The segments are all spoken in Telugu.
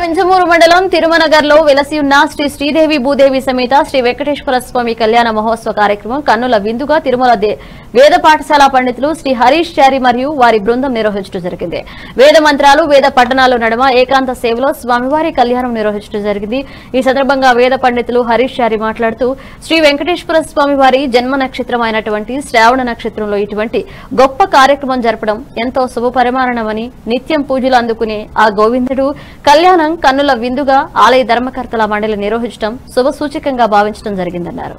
వింజమూరు మండలం తిరుమనగర్లో వెలసి ఉన్న శ్రీ శ్రీదేవి భూదేవి సమేత శ్రీ వెంకటేశ్వర స్వామి కళ్యాణ మహోత్సవ కార్యక్రమం కన్నుల విందుగా తిరుమల దే- వేద పాఠశాల పండితులు శ్రీ హరీష్ చారి మరియు వారి బృందం నిర్వహించడం జరిగింది వేద మంత్రాలు వేద పట్టణాలు నడుమ ఏకాంత సేవలో స్వామివారి కళ్యాణం నిర్వహించడం జరిగింది ఈ సందర్భంగా వేద పండితులు హరీష్ చారి మాట్లాడుతూ శ్రీ వెంకటేశ్వర స్వామి వారి జన్మ నక్షత్రం అయినటువంటి శ్రావణ నక్షత్రంలో ఇటువంటి గొప్ప కార్యక్రమం జరపడం ఎంతో శుభపరిమాణమని నిత్యం పూజలు అందుకునే ఆ గోవిందుడు కళ్యాణం కన్నుల విందుగా ఆలయ ధర్మకర్తల మండలి నిర్వహించడం శుభ సూచకంగా భావించడం జరిగిందన్నారు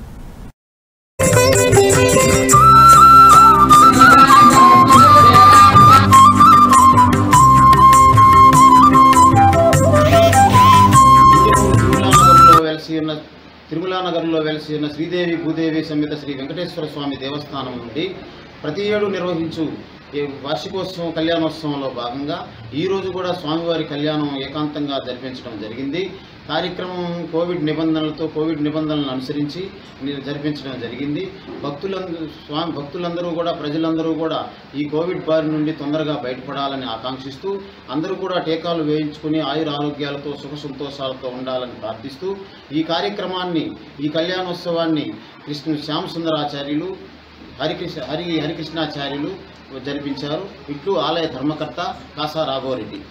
తిరుమలానగర్లో వెలసి ఉన్న తిరుమలానగర్లో వెలసి ఉన్న శ్రీదేవి భూదేవి సమేత శ్రీ వెంకటేశ్వర స్వామి దేవస్థానం నుండి ప్రతి ఏడు నిర్వహించు ఈ వార్షికోత్సవం కళ్యాణోత్సవంలో భాగంగా ఈ రోజు కూడా స్వామివారి కళ్యాణం ఏకాంతంగా జరిపించడం జరిగింది కార్యక్రమం కోవిడ్ నిబంధనలతో కోవిడ్ నిబంధనలను అనుసరించి ని- జరిపించడం జరిగింది భక్తులందరూ స్వామి భక్తులందరూ కూడా ప్రజలందరూ కూడా ఈ కోవిడ్ బారి నుండి తొందరగా బయటపడాలని ఆకాంక్షిస్తూ అందరూ కూడా టీకాలు వేయించుకుని ఆయుర ఆరోగ్యాలతో సుఖ సంతోషాలతో ఉండాలని ప్రార్థిస్తూ ఈ కార్యక్రమాన్ని ఈ కళ్యాణోత్సవాన్ని కృష్ణ శ్యామ సుందరాచార్యులు హరికృష్ణ హరి హరికృష్ణాచార్యులు జరిపించారు ఇట్లు ఆలయ ధర్మకర్త కాసా రాఘవరెడ్డి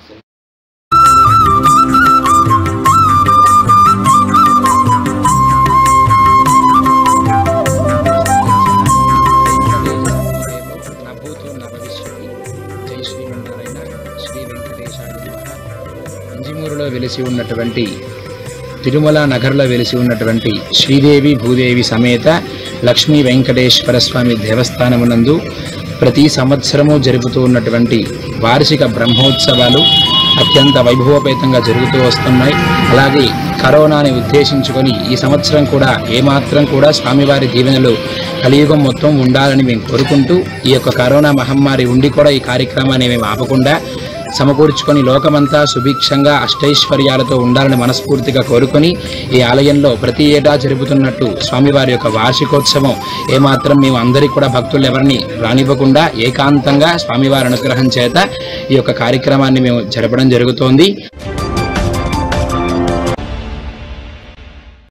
నభూతో నభవిష్యతి జై శ్రీమన్నారాయణ శ్రీ వెంకటేశాయ నమః ఇంజిమూరులో వెలిసి ఉన్నటువంటి తిరుమల నగర్లో వెలిసి ఉన్నటువంటి శ్రీదేవి భూదేవి సమేత లక్ష్మీ వెంకటేశ్వర స్వామి దేవస్థానమునందు ప్రతి సంవత్సరము జరుపుతూ ఉన్నటువంటి వార్షిక బ్రహ్మోత్సవాలు అత్యంత వైభవోపేతంగా జరుగుతూ వస్తున్నాయి అలాగే కరోనాని ఉద్దేశించుకొని ఈ సంవత్సరం కూడా ఏమాత్రం కూడా స్వామివారి దీవెనలు కలియుగం మొత్తం ఉండాలని మేము కోరుకుంటూ ఈ యొక్క కరోనా మహమ్మారి ఉండి కూడా ఈ కార్యక్రమాన్ని మేము ఆపకుండా సమకూర్చుకొని లోకమంతా సుభిక్షంగా అష్టైశ్వర్యాలతో ఉండాలని మనస్ఫూర్తిగా కోరుకొని ఈ ఆలయంలో ప్రతి ఏటా జరుపుతున్నట్టు స్వామివారి యొక్క వార్షికోత్సవం ఏమాత్రం మేము అందరికీ కూడా భక్తులు ఎవరిని రానివ్వకుండా ఏకాంతంగా స్వామివారి అనుగ్రహం చేత ఈ యొక్క కార్యక్రమాన్ని మేము జరపడం జరుగుతోంది